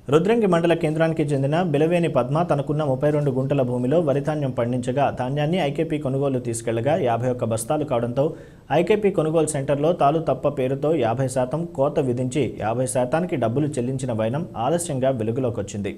రుద్రంగి మండల కేంద్రానికి చెందిన బిలవేని పద్మ తనకున్న ముప్పై రెండు గుంటల భూమిలో వరిధాన్యం పండించగా ధాన్యాన్ని ఐకేపీ కొనుగోలు తీసుకెళ్లగా యాభై ఒక్క బస్తాలు కావడంతో ఐకేపీ కొనుగోలు సెంటర్లో తాలు తప్ప పేరుతో యాభై శాతం కోత విధించి యాభై శాతానికి డబ్బులు చెల్లించిన వైనం ఆలస్యంగా వెలుగులోకి వచ్చింది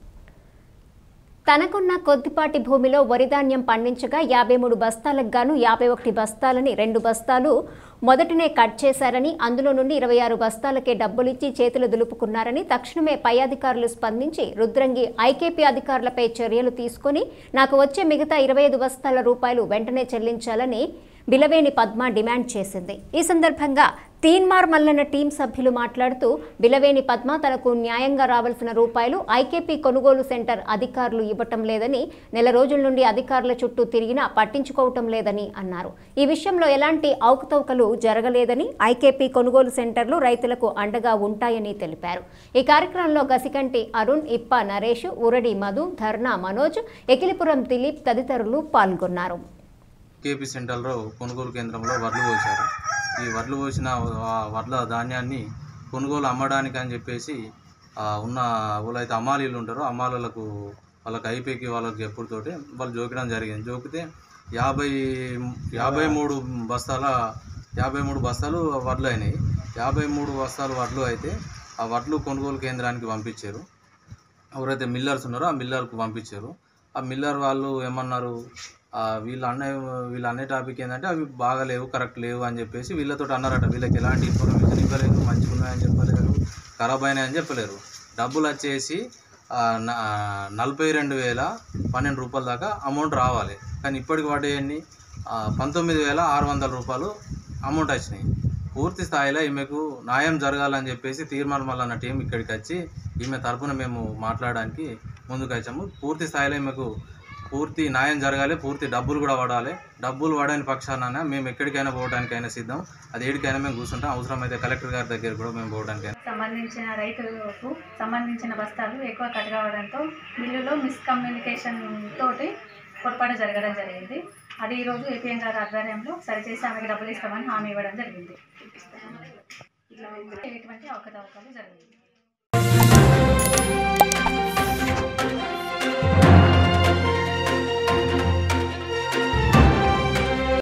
తనకున్న కొద్దిపాటి భూమిలో వరిధాన్యం పండించగా యాభై మూడు బస్తాలకు గాను యాభై ఒకటి బస్తాలని రెండు బస్తాలు మొదటనే కట్ చేశారని అందులో నుండి ఇరవై ఆరు బస్తాలకే డబ్బులిచ్చి చేతులు దులుపుకున్నారని తక్షణమే పై అధికారులు స్పందించి రుద్రంగి ఐకేపీ అధికారులపై చర్యలు తీసుకుని నాకు వచ్చే మిగతా ఇరవై ఐదు బస్తాల రూపాయలు వెంటనే చెల్లించాలని బిలవేని పద్మ డిమాండ్ చేసింది ఈ సందర్భంగా తీన్మార్ మల్లన్న టీం సభ్యులు మాట్లాడుతూ బిలవేని పద్మ తనకు న్యాయంగా రావాల్సిన రూపాయలు ఐకేపీ కొనుగోలు సెంటర్ అధికారులు ఇవ్వటం లేదని నెల రోజుల నుండి అధికారుల చుట్టూ తిరిగినా పట్టించుకోవటం లేదని అన్నారు ఈ విషయంలో ఎలాంటి అవకతవకలు జరగలేదని ఐకేపీ కొనుగోలు సెంటర్లు రైతులకు అండగా ఉంటాయని తెలిపారు ఈ కార్యక్రమంలో గసికంటి అరుణ్ ఇప్ప నరేష్ ఉరడి మధు ధర్నా మనోజ్ ఎకిలిపురం దిలీప్ తదితరులు పాల్గొన్నారు కేపీ సెంటర్లో కొనుగోలు కేంద్రంలో వడ్లు పోశారు ఈ వడ్లు పోసిన ఆ వడ్ల ధాన్యాన్ని కొనుగోలు అమ్మడానికి అని చెప్పేసి ఆ ఉన్న వాళ్ళైతే అమ్మాలీలు ఉంటారో అమ్మాలకు వాళ్ళకి ఐపీకి వాళ్ళకి ఎప్పుడుతోటి వాళ్ళు జోకడం జరిగింది జోకితే యాభై యాభై మూడు బస్తాల యాభై మూడు బస్తాలు వడ్లు అయినాయి యాభై మూడు బస్తాలు వడ్లు అయితే ఆ వడ్లు కొనుగోలు కేంద్రానికి పంపించారు ఎవరైతే మిల్లర్స్ ఉన్నారో ఆ మిల్లర్కు పంపించారు ఆ మిల్లర్ వాళ్ళు ఏమన్నారు ఆ వీళ్ళు అన్న వీళ్ళు అనే టాపిక్ ఏంటంటే అవి బాగాలేవు కరెక్ట్ లేవు అని చెప్పేసి వీళ్ళతో అన్నారట వీళ్ళకి ఎలాంటి ఇన్ఫర్మేషన్ ఇవ్వలేదు మంచిగా ఉన్నాయని చెప్పలేరు ఖరాబ్ అయినాయని చెప్పలేరు డబ్బులు వచ్చేసి ఆ, న- నలభై రెండు వేల పన్నెండు రూపాయల దాకా అమౌంట్ రావాలి కానీ ఇప్పటికి పడేయండి పంతొమ్మిది వేల ఆరు వందల రూపాయలు అమౌంట్ వచ్చినాయి పూర్తి స్థాయిలో ఈమెకు న్యాయం జరగాలని చెప్పేసి తీర్మానం వల్ల టీం ఇక్కడికి వచ్చి ఈమె తరపున మేము మాట్లాడడానికి ముందుకు వచ్చాము పూర్తి స్థాయిలో ఈమెకు పూర్తి న్యాయం జరగాలి పూర్తి డబ్బులు కూడా పడాలి డబ్బులు పడని పక్షాన మేము ఎక్కడికైనా పోవడానికైనా సిద్ధం అది ఏడికైనా మేము కూర్చుంటాం అవసరమైతే కలెక్టర్ గారి దగ్గర కూడా మేము పోవడానికైనా సంబంధించిన రైతులకు సంబంధించిన బస్తాలు ఎక్కువ కట్ కావడంతో మిల్లులో మిస్కమ్యూనికేషన్ తోటి పొరపాటు జరగడం జరిగింది అది ఈరోజు ఏపీఎం గారి ఆధ్వర్యంలో సరిచేసి ఆమెకి డబ్బులు ఇస్తామని హామీ ఇవ్వడం జరిగింది ఎటువంటి అవకతవకలు జరిగింది